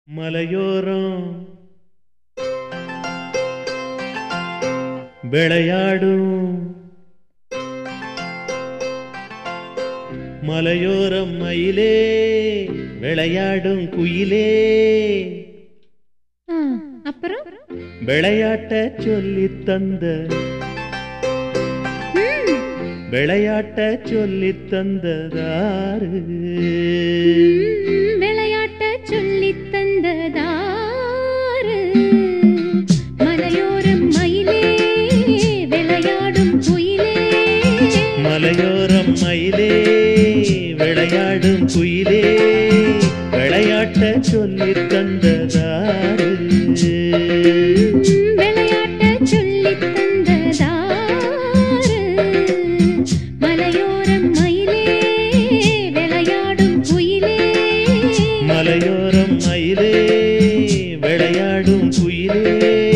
மலையோரம் விளையாடும் மலையோரம் மயிலே விளையாடும் குயிலே ஆ, அப்புறம் விளையாட்ட சொல்லி தந்த விளையாட்ட சொல்லி தந்ததாரு ம், விளையாட்ட சொல்லித் தந்ததாரு மலையோரம் மயிலே விளையாடும் குயிலே மலையோரம் மயிலே விளையாடும் குயிலே விளையாட்ட சொல்லி தந்ததாரு ம், விளையாட்ட சொல்லித் தந்ததாரு மலையோரம் மயிலே விளையாடும் குயிலே மலையோரம் மயிலே விளையாடும் குயிலே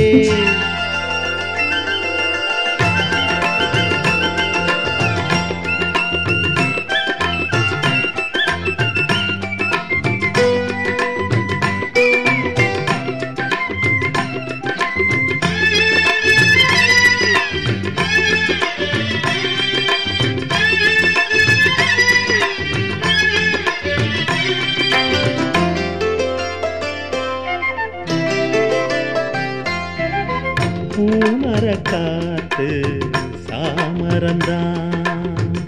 பூமர காத்து சாமரந்தான்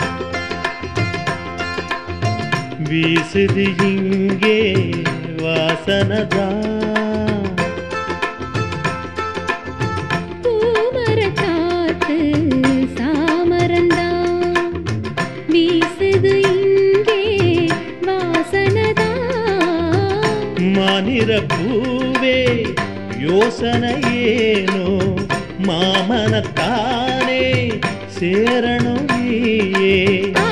வீசுது இங்கே வாசனதான் பூமரக் காத்து சாமரந்தான் வீசுது இங்கே வாசனதான் மானிர பூவே யோசனையேனோ மாமனத்தானே சேரணும் நீயே ஆ,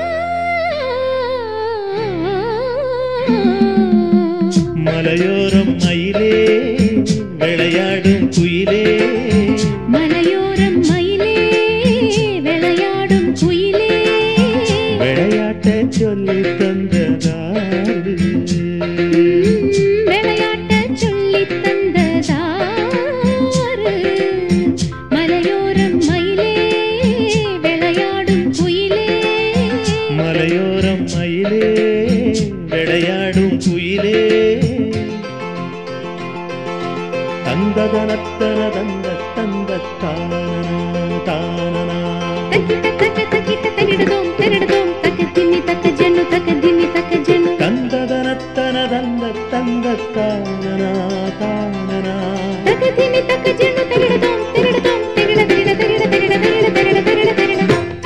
மலையோரம் மயிலே விளையாடும் குயிலே மலையோரம் மயிலே விளையாடும் குயிலே விளையாட்ட சொல்லி தந்ததாரு ம், விளையாட்ட சொல்லித் தந்ததாரு மலையோரம் மயிலே விளையாடும் குயிலே மலையோரம் மயிலே விளையாடும் குயிலே தந்ததனத்தன தந்த தந்த தானனா தானனா தக்கிட்ட தக்க தக்கிட்ட தகிடதோம் தகிடதோம் தக்க திம்மி தக்க ஜன்னு தக்க திம்மி தக்க ஜன்னு தந்ததனத்தன தந்த தந்த தானனா தானனா தக்க திம்மி தக்க ஜன்னு தகிடதோம் தகிடதோம் தகிட தகிட தகிட தகிட தகிட தகிட தகிட தகிட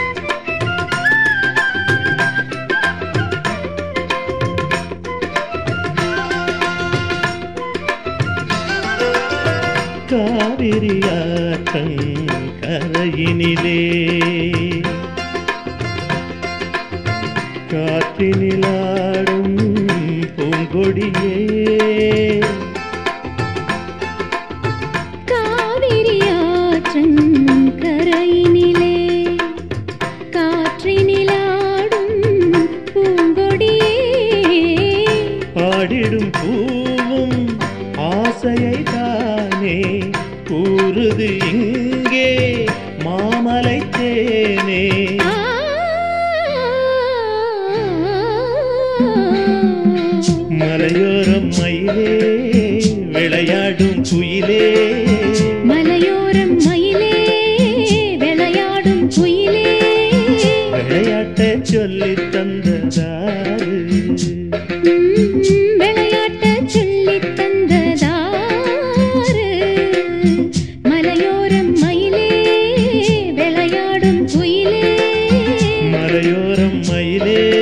காவிரியாற்றங் கரையினிலே காற்றினிலாடும் பூங்கொடியே காவிரி ஆற்றங் கரையினிலே காற்றினிலாடும் பூங்கொடியே பாடிடும் பூவும் ஆசையை தானே கூறுது இங்கே மாமலை தேனே ஆ மலையோரம் மயிலே விளையாடும் குயிலே மலையோரம் மயிலே விளையாடும் குயிலே விளையாட்ட சொல்லி தந்ததாரு ம், விளையாட்ட சொல்லித் தந்ததாரு மலையோரம் மயிலே விளையாடும் குயிலே மலையோரம் மயிலே